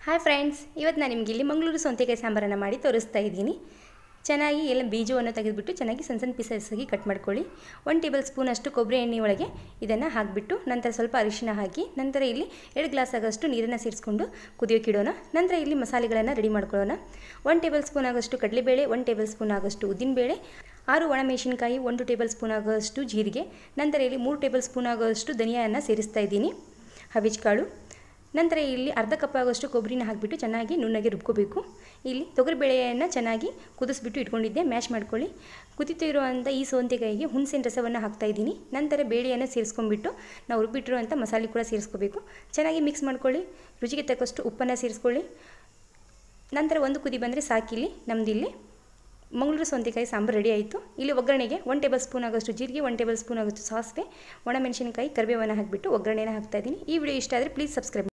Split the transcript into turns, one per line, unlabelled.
hi friends ಇವತ್ತು ನಾನು ನಿಮಗೆ ಇಲ್ಲಿ ಮಂಗಳೂರು ಸೌತೆಕಾಯಿ ಸಾಂಬಾರನ್ನು ಮಾಡಿ ತೋರಿಸ್ತಾ ಇದ್ದೀನಿ ಚೆನ್ನಾಗಿ ಎಲ್ಲ ಬೀಜವನ್ನು ತೆಗೆದುಬಿಟ್ಟು ಚೆನ್ನಾಗಿ ಸಣ್ಣ ಸಣ್ಣ ಪೀಸಸ್ ಆಗಿ ಕಟ್ ಮಾಡ್ಕೊಳ್ಳಿ ಒನ್ ಟೇಬಲ್ ಸ್ಪೂನ್ ಅಷ್ಟು ಕೊಬ್ಬರಿ ಎಣ್ಣೆ ಒಳಗೆ ಇದನ್ನು ಹಾಕಿಬಿಟ್ಟು ನಂತರ ಸ್ವಲ್ಪ ಅರಿಶಿನ ಹಾಕಿ ನಂತರ ಇಲ್ಲಿ ಎರಡು ಗ್ಲಾಸ್ ಆಗೋಷ್ಟು ನೀರನ್ನು ಸೇರಿಸ್ಕೊಂಡು ಕುದಿಯೋಕೆ ಇಡೋಣ ನಂತರ ಇಲ್ಲಿ ಮಸಾಲೆಗಳನ್ನು ರೆಡಿ ಮಾಡ್ಕೊಳ್ಳೋಣ ಒನ್ ಟೇಬಲ್ ಸ್ಪೂನ್ ಆಗೋಷ್ಟು ಕಡಲೆಬೇಳೆ ಒನ್ ಟೇಬಲ್ ಸ್ಪೂನ್ ಆಗೋಷ್ಟು ಉದ್ದಿನಬೇಳೆ ಆರು ಒಣಮೆಣಸಿನಕಾಯಿ ಒಂದು ಟೇಬಲ್ ಸ್ಪೂನ್ ಆಗೋಷ್ಟು ಜೀರಿಗೆ ನಂತರ ಇಲ್ಲಿ ಮೂರು ಟೇಬಲ್ ಸ್ಪೂನ್ ಆಗೋಷ್ಟು ಧನಿಯಾವನ್ನು ಸೇರಿಸ್ತಾ ಇದ್ದೀನಿ ಹವಿಜ್ ಕಾಳು ನಂತರ ಇಲ್ಲಿ ಅರ್ಧ ಕಪ್ ಆಗೋಷ್ಟು ಕೊಬ್ಬರಿನ ಹಾಕಿಬಿಟ್ಟು ಚೆನ್ನಾಗಿ ನುಣ್ಣಗೆ ರುಬ್ಕೋಬೇಕು ಇಲ್ಲಿ ತೊಗರಿಬೇಳೆಯನ್ನು ಚೆನ್ನಾಗಿ ಕುದಿಸ್ಬಿಟ್ಟು ಇಟ್ಕೊಂಡಿದ್ದೆ ಮ್ಯಾಶ್ ಮಾಡ್ಕೊಳ್ಳಿ ಕುದಿತು ಇರುವಂಥ ಈ ಸೌಂತೆಕಾಯಿಗೆ ಹುಣಸೆನ ರಸವನ್ನು ಹಾಕ್ತಾ ಇದ್ದೀನಿ ನಂತರ ಬೇಳೆಯನ್ನು ಸೇರಿಸ್ಕೊಂಡ್ಬಿಟ್ಟು ನಾವು ರುಬ್ಬಿಟ್ಟಿರುವಂಥ ಮಸಾಲೆ ಕೂಡ ಸೇರಿಸ್ಕೋಬೇಕು ಚೆನ್ನಾಗಿ ಮಿಕ್ಸ್ ಮಾಡ್ಕೊಳ್ಳಿ ರುಚಿಗೆ ತಕ್ಕಷ್ಟು ಉಪ್ಪನ್ನು ಸೇರಿಸ್ಕೊಳ್ಳಿ ನಂತರ ಒಂದು ಕುದಿ ಬಂದರೆ ಸಾಕಿಲ್ಲಿ ನಮ್ಮದಿಲ್ಲಿ ಮಂಗಳೂರು ಸೌಂತೆಕಾಯಿ ಸಾಂಬಾರು ರೆಡಿ ಆಯಿತು ಇಲ್ಲಿ ಒಗ್ಗರಣೆಗೆ ಒನ್ ಟೇಬಲ್ ಸ್ಪೂನ್ ಆಗೋಷ್ಟು ಜೀರಿಗೆ ಒನ್ ಟೇಬಲ್ ಸ್ಪೂನ್ ಆಗೋಷ್ಟು ಸಾಸಿವೆ ಒಣಮೆಣಸಿನಕಾಯಿ ಕರಿಬೇವನ್ನು ಹಾಕಿಬಿಟ್ಟು ಒಗ್ಗರಣೆನ ಹಾಕ್ತಾ ಇದ್ದೀನಿ ಈ ವಿಡಿಯೋ ಇಷ್ಟ ಆದರೆ ಪ್ಲೀಸ್ ಸಬ್ಸ್ಕ್ರೈಬ್